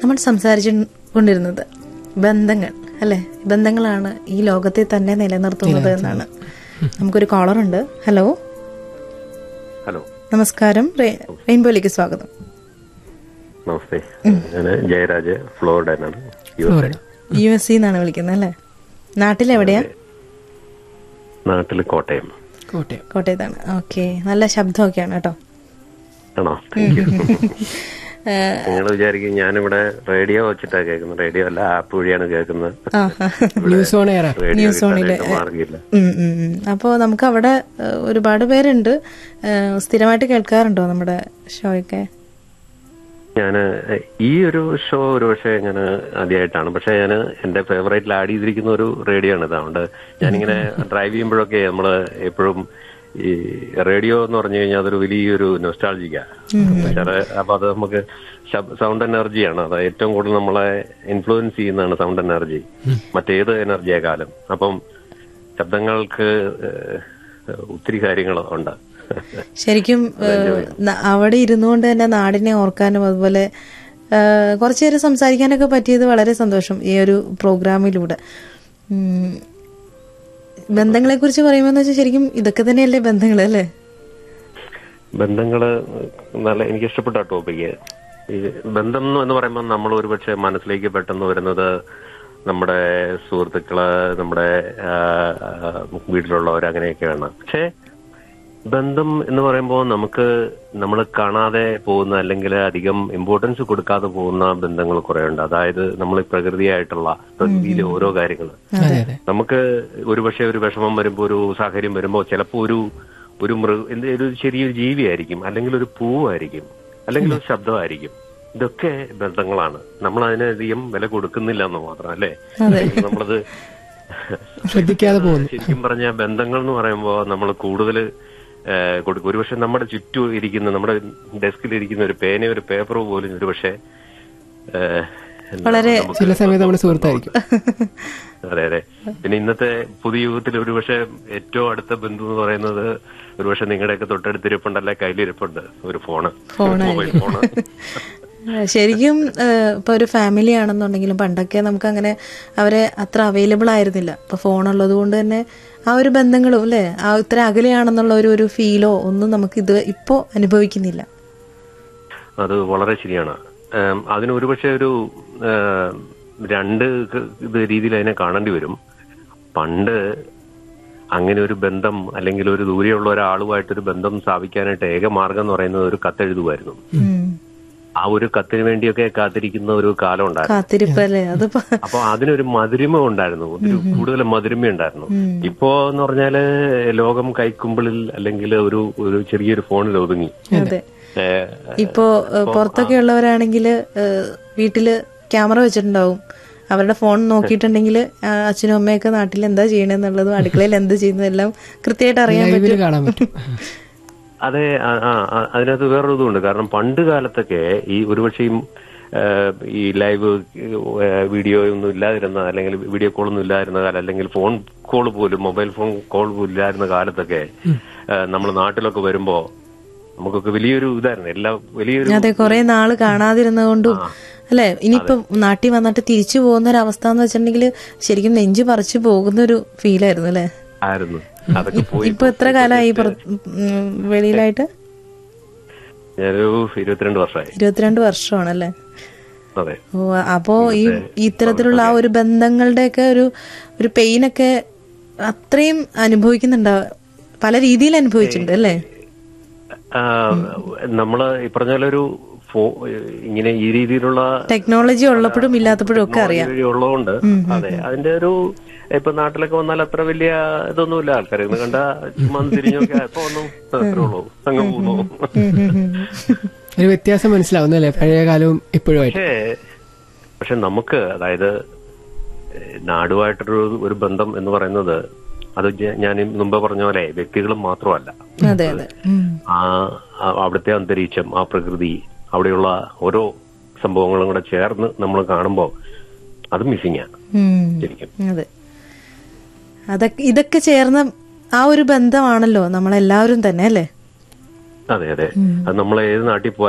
നമ്മൾ സംസാരിച്ചു കൊണ്ടിരുന്നത് ബന്ധങ്ങൾ അല്ലെ ബന്ധങ്ങളാണ് ഈ ലോകത്തെ തന്നെ നിലനിർത്തുന്നത് എന്നാണ് നമുക്കൊരു കോളർ ഉണ്ട് ഹലോ ഹലോ നമസ്കാരം റെയി- റെയിൻബോയിലേക്ക് സ്വാഗതം നമസ്തേ ഞാൻ ജയരാജ് ഫ്ലോറിഡനാണ് U S A. U S സിന്നാണ് വിളിക്കുന്നത് അല്ലേ നാട്ടിലെവിടെയാ നാട്ടില് കോട്ടയം കോട്ടയം കോട്ടയത്താണ് ഓക്കെ നല്ല ശബ്ദമൊക്കെയാണ് കേട്ടോ ആണോ താങ്ക് യു നിങ്ങൾ വിചാരിക്കും ഞാനിവിടെ റേഡിയോ വെച്ചിട്ടാ കേൾക്കുന്നത് റേഡിയോ അല്ല ആപ്പ് വഴിയാണ് കേൾക്കുന്നത് ആ ആ. News on air radio news ഓണില് കിട്ടാനായിട്ട് മാർഗ്ഗമില്ല ഉം, ഉം, ഉം. അപ്പോ നമുക്ക് അവിടെ ഏഹ്, ഒരുപാട് പേരുണ്ട് ഏഹ്, സ്ഥിരമായിട്ട് കേൾക്കാറുണ്ടോ നമ്മുടെ ഷോയൊക്കെ ഞാൻ ഈ ഒരു ഷോ ഒരു പക്ഷേ ഞാൻ ആദ്യമായിട്ടാണ് പക്ഷെ ഞാൻ എന്റെ ഫേവറേറ്റിൽ ആഡ് ചെയ്തിരിക്കുന്ന ഒരു റേഡിയോ ആണ് ഇത് അതുകൊണ്ട് ഞാനിങ്ങനെ ഡ്രൈവ് ചെയ്യുമ്പോഴൊക്കെ നമ്മൾ എപ്പോഴും ഈ റേഡിയോ എന്ന് പറഞ്ഞു കഴിഞ്ഞാൽ അതൊരു വലിയൊരു നൊസ്റ്റാൾജിക്ക അപ്പൊ അത് നമുക്ക് സൗണ്ട് എനർജിയാണ് അത് ഏറ്റവും കൂടുതൽ നമ്മളെ ഇൻഫ്ലുവൻസ് ചെയ്യുന്നതാണ് സൗണ്ട് എനർജി മറ്റേത് എനർജിയെക്കാളും അപ്പം ശബ്ദങ്ങൾക്ക് ഏഹ്, ഒത്തിരി കാര്യങ്ങൾ ഉണ്ട് ശരിക്കും ഏഹ്, ന- അവിടെ ഇരുന്നുകൊണ്ട് തന്നെ നാടിനെ ഓർക്കാനും അതുപോലെ ഏഹ്, കുറച്ചു നേരം സംസാരിക്കാനൊക്കെ പറ്റിയത് വളരെ സന്തോഷം ഈ ഒരു പ്രോഗ്രാമിലൂടെ ഉം. ബന്ധങ്ങളെ കുറിച്ച് പറയുമ്പോൾ വെച്ചാൽ ശരിക്കും ഇതൊക്കെ തന്നെയല്ലേ ബന്ധങ്ങൾ അല്ലേ ബന്ധങ്ങള് നല്ല എനിക്ക് ഇഷ്ടപ്പെട്ട ടോപ്പിക്ക് ഈ ബന്ധം എന്ന് പറയുമ്പോൾ നമ്മൾ ഒരുപക്ഷെ മനസ്സിലേക്ക് പെട്ടെന്ന് വരുന്നത് നമ്മുടെ സുഹൃത്തുക്കള് നമ്മുടെ ആ, ആ, വീട്ടിലുള്ളവർ അങ്ങനെയൊക്കെയാണ് പക്ഷേ ബന്ധം എന്ന് പറയുമ്പോൾ നമുക്ക് നമ്മൾ കാണാതെ പോകുന്ന അല്ലെങ്കിൽ അധികം ഇമ്പോർട്ടൻസ് കൊടുക്കാതെ പോകുന്ന ബന്ധങ്ങൾ കുറെ ഉണ്ട് അതായത് നമ്മൾ പ്രകൃതിയായിട്ടുള്ള പ്രകൃതിയിലെ ഓരോ കാര്യങ്ങൾ അതെ അതെ നമുക്ക് ഒരുപക്ഷെ ഒരു വിഷമം വരുമ്പോ ഒരു സാഹചര്യം വരുമ്പോ ചിലപ്പോ ഒരു ഒരു മൃഗ എന്ത് ഒരു ചെറിയൊരു ജീവിയായിരിക്കും അല്ലെങ്കിൽ ഒരു പൂവായിരിക്കും അല്ലെങ്കിൽ ഒരു ശബ്ദമായിരിക്കും ഇതൊക്കെ ബന്ധങ്ങളാണ് നമ്മൾ അതിനധികം വില കൊടുക്കുന്നില്ല എന്ന് മാത്രം അല്ലേ നമ്മളത് ശ്രദ്ധിക്കാതെ പോകുന്നു ശരിക്കും പറഞ്ഞ ബന്ധങ്ങൾ എന്ന് പറയുമ്പോൾ നമ്മൾ കൂടുതൽ കൊടുക്കും ഒരുപക്ഷെ നമ്മുടെ ചുറ്റും ഇരിക്കുന്ന നമ്മുടെ ഡെസ്കിൽ ഇരിക്കുന്ന ഒരു പേന ഒരു പേപ്പർ പോലും ഒരുപക്ഷെ ഏഹ്, വളരെ നമുക്ക് ചില സമയത്ത് നമ്മുടെ സുഹൃത്തായിരിക്കും അതെ അതെ പിന്നെ ഇന്നത്തെ പുതിയ യുഗത്തിൽ ഒരുപക്ഷെ ഏറ്റവും അടുത്ത ബന്ധു എന്ന് പറയുന്നത് ഒരുപക്ഷെ നിങ്ങളുടെയൊക്കെ തൊട്ടടുത്തിരിപ്പുണ്ടല്ലേ കയ്യിലിരിപ്പുണ്ട് ഒരു ഫോണ് മൊബൈൽ ഫോണ് ഏഹ് ശരിക്കും ഏഹ് ഇപ്പൊ ഒരു ഫാമിലി ആണെന്നുണ്ടെങ്കിലും പണ്ടൊക്കെ നമുക്ക് അങ്ങനെ അവരെ അത്ര അവൈലബിൾ ആയിരുന്നില്ല ഇപ്പൊ ഫോൺ ഉള്ളത് കൊണ്ട് തന്നെ ആ ഒരു ബന്ധങ്ങളും അല്ലെ ആ ഇത്ര അകലെയാണെന്നുള്ള ഒരു ഒരു ഫീലോ ഒന്നും നമുക്ക് ഇത് ഇപ്പോ അനുഭവിക്കുന്നില്ല അത് വളരെ ശരിയാണ് ഏം, അതിന് ഒരുപക്ഷെ ഒരു ഏം, രണ്ട് ക- ഇത് രീതിയിൽ അതിനെ കാണേണ്ടി വരും പണ്ട് അങ്ങനെ ഒരു ബന്ധം അല്ലെങ്കിൽ ഒരു ദൂരെയുള്ള ഒരാളുമായിട്ടൊരു ബന്ധം സ്ഥാപിക്കാനായിട്ട് ഏക മാർഗം എന്ന് പറയുന്നത് ഒരു കത്തെഴുതുമായിരുന്നു ഉം. ആ ഒരു കത്തിന് വേണ്ടിയൊക്കെ കാത്തിരിക്കുന്ന ഒരു കാലം ഉണ്ടായിരുന്നു കാത്തിരിപ്പ് അല്ലേ അതിപ്പോ അപ്പൊ അതിനൊരു മധുരിമ ഉണ്ടായിരുന്നു ഒരു കൂടുതൽ മധുരിമ ഉണ്ടായിരുന്നു ഇപ്പോ എന്ന് പറഞ്ഞാല് ലോകം കൈക്കുമ്പിളിൽ അല്ലെങ്കിൽ ഒരു ഒരു ചെറിയൊരു ഫോണിൽ ഒതുങ്ങി അതെ ഏഹ്, ഇപ്പോ ഏഹ് പുറത്തൊക്കെ ഉള്ളവരാണെങ്കിൽ വീട്ടില് ക്യാമറ വെച്ചിട്ടുണ്ടാവും അവരുടെ ഫോൺ നോക്കിയിട്ടുണ്ടെങ്കിൽ അച്ഛനും അമ്മയൊക്കെ നാട്ടിൽ എന്താ ചെയ്യണെന്നുള്ളതും അടുക്കളയിൽ എന്ത് ചെയ്യുന്നതും എല്ലാം കൃത്യമായിട്ട് അറിയാൻ ലൈവിൽ പറ്റും കാണാൻ പറ്റും അതെ ആ, ആ, ആ, അതിനകത്ത് വേറൊരു ഇതുണ്ട് കാരണം പണ്ട് കാലത്തൊക്കെ ഈ ഒരുപക്ഷെ ഈ, ഏഹ്, ഈ ലൈവ് ഏഹ്, വീഡിയോ ഒന്നും ഇല്ലാതിരുന്ന അല്ലെങ്കിൽ വീഡിയോ കോൾ ഒന്നും ഇല്ലാതിരുന്ന കാലം അല്ലെങ്കിൽ ഫോൺ കോൾ പോലും മൊബൈൽ ഫോൺ കോൾ പോലും ഇല്ലായിരുന്ന കാലത്തൊക്കെ നമ്മൾ നാട്ടിലൊക്കെ വരുമ്പോ നമുക്കൊക്കെ വലിയൊരു ഇതായിരുന്നു എല്ലാ വലിയൊരു അതെ കുറെ നാള് കാണാതിരുന്നതുകൊണ്ടും അല്ലെ ഇനിയിപ്പോ നാട്ടിൽ വന്നിട്ട് തിരിച്ചു പോകുന്ന ഒരു അവസ്ഥ എന്ന് വെച്ചിട്ടുണ്ടെങ്കിൽ ശരിക്കും നെഞ്ചു പറിച്ചു പോകുന്ന ഒരു ഫീലായിരുന്നു അല്ലെ ആയിരുന്നു അതൊക്കെ പോയി ഇപ്പൊ എത്ര കാലമായി പുറത്ത് ഉം, വെളിയിലായിട്ട് ഞാനൊരു ഇരുപത്തിരണ്ട് വർഷമായി ഇരുപത്തിരണ്ട് വർഷമാണല്ലേ അതെ ഓ അപ്പോ ഈ ഇത്തരത്തിലുള്ള ആ ഒരു ബന്ധങ്ങളുടെയൊക്കെ ഒരു ഒരു പെയിനൊക്കെ അത്രയും അനുഭവിക്കുന്നുണ്ടാവും പല രീതിയിൽ അനുഭവിച്ചിട്ടുണ്ട് അല്ലേ ആ, നമ്മള് ഈ പറഞ്ഞ പോലെ ഒരു ഫോ- ഇങ്ങനെ ഈ രീതിയിലുള്ള ടെക്നോളജി ഉള്ളപ്പോഴും ഇല്ലാത്തപ്പോഴും ഒക്കെ അറിയാം ടെക്നോളജി ഉള്ളതുകൊണ്ട് അതെ അതിന്റെ ഒരു ഇപ്പൊ നാട്ടിലൊക്കെ വന്നാൽ അത്ര വലിയ ഇതൊന്നുമില്ല ആൾക്കാർ ഇന്ന് കണ്ട ചുമ്മാ ഒന്ന് തിരിഞ്ഞൊക്കെ ഇപ്പൊ ഒന്നും അത്രേ ഉള്ളൂ അങ്ങ് പോകുന്നു ഒരു വ്യത്യാസം മനസ്സിലാവുന്നു അല്ലേ പഴയ കാലവും ഇപ്പോഴുമായിട്ട് പക്ഷേ പക്ഷെ നമുക്ക് അതായത് ഏഹ്, നാടുമായിട്ടൊരു ഒരു ബന്ധം എന്ന് പറയുന്നത് അത് ഞ- ഞാൻ ഈ മുമ്പ് പറഞ്ഞ പോലെ വ്യക്തികളും മാത്രമല്ല അതെ അതെ ഉം. ആ ആ അവിടുത്തെ അന്തരീക്ഷം ആ പ്രകൃതി അവിടെയുള്ള ഓരോ സംഭവങ്ങളും കൂടെ ചേർന്ന് നമ്മൾ കാണുമ്പോൾ അത് മിസ്സിങ്ങാ ഉം. ശരിക്കും അതെ അതൊക്കെ ഇതൊക്കെ ചേർന്ന ആ ഒരു ബന്ധമാണല്ലോ നമ്മളെല്ലാവരും തന്നെ അല്ലേ അതെ അതെ അത് നമ്മൾ ഏത് നാട്ടിൽ പോയാലും